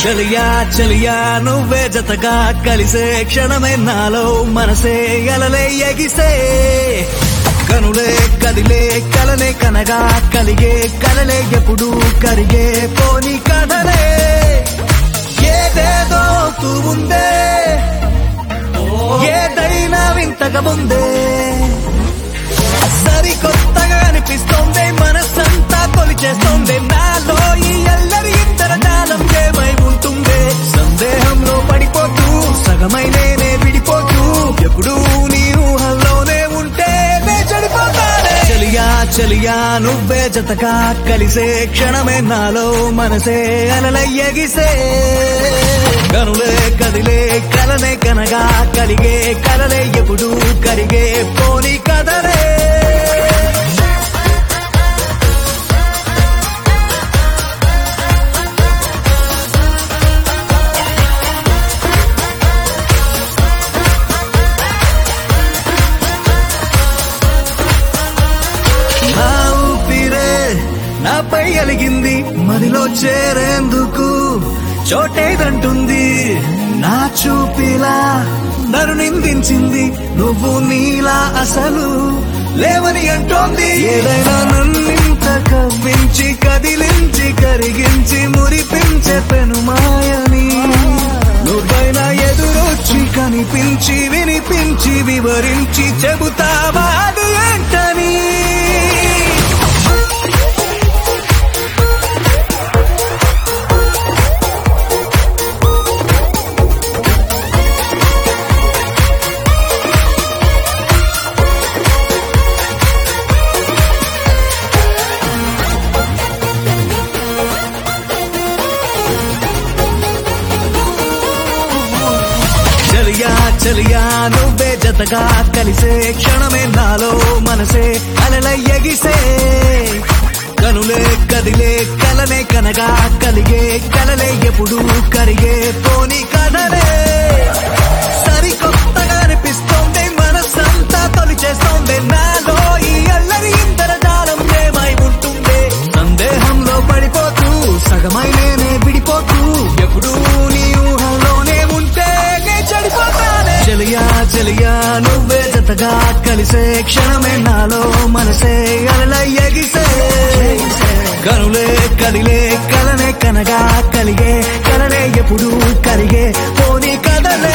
చలియా చలియా నువ్వే జతగా కలిసే క్షణమే నాలో మనసే అలలే ఎగిసే కనులే కదిలే కలనే కనగా కలిగే కలలే ఎప్పుడు కరిగే పోని కథలే ఏదేదో అవుతూ ఉందే ఏదైనా వింతగా ముందే సరికొత్తగా అనిపిస్తోంది మనసంతా కొలిచేస్తోంది నాలో ఈ అల్లరి ఇద్దర కాలం ఏమై ఉంటుంది సందేహంలో పడిపోతూ సగమై నేనే విడిపోతూ ఎప్పుడూ నీ ఊహల్లోనే ఉంటే నే చెడిపోతానే చలియా చలియా నువ్వే జతగా కలిసే క్షణమే నాలో మనసే అలలయ్యగిసే కనులే కదిలే కలనే కనగా కలిగే కలలే ఎప్పుడు కరిగే పోని కదలే నా ఊపిరే నాపై అలిగింది మదిలో చేరేందుకు చోటేదంటుంది నా చూపిలా నన్ను నిందించింది నువ్వు నీలా అసలు లేవని అంటోంది ఏదైనా నన్నింత కవ్వించి కదిలించి కరిగించి మురిపించే పెనుమాయని నువ్వైనా ఎదురొచ్చి కనిపించి వినిపించి వివరించి చెబుతావా అది ఏంటని చలియా చలియా నువ్వే జతగా కలిసే క్షణమే నాలో మనసే అలలయ్యగిసే కనులే కదిలే కలనే కనగా కలిగే కలలే ఎప్పుడు కరిగే పోని కథలే సరికొత్తగా అనిపిస్తోంది మనసంతా తొలిచేస్తోంది నాలో ఈ అల్లరి ఇంతర జాలం ఏమై ఉంటుంది సందేహంలో పడిపోతూ సగమై నేనే విడిపోతూ ఎప్పుడూ నీ ఊహల్లోనే ఉంటే నే చెడిపోతానే చలియా చలియా నువ్వే జతగా కలిసే క్షణమే నాలో మనసే అలల ఎగిసే కనులే కదిలే కలనే కనగా కలిగే కలలే ఎప్పుడు కరిగే పోని కదలే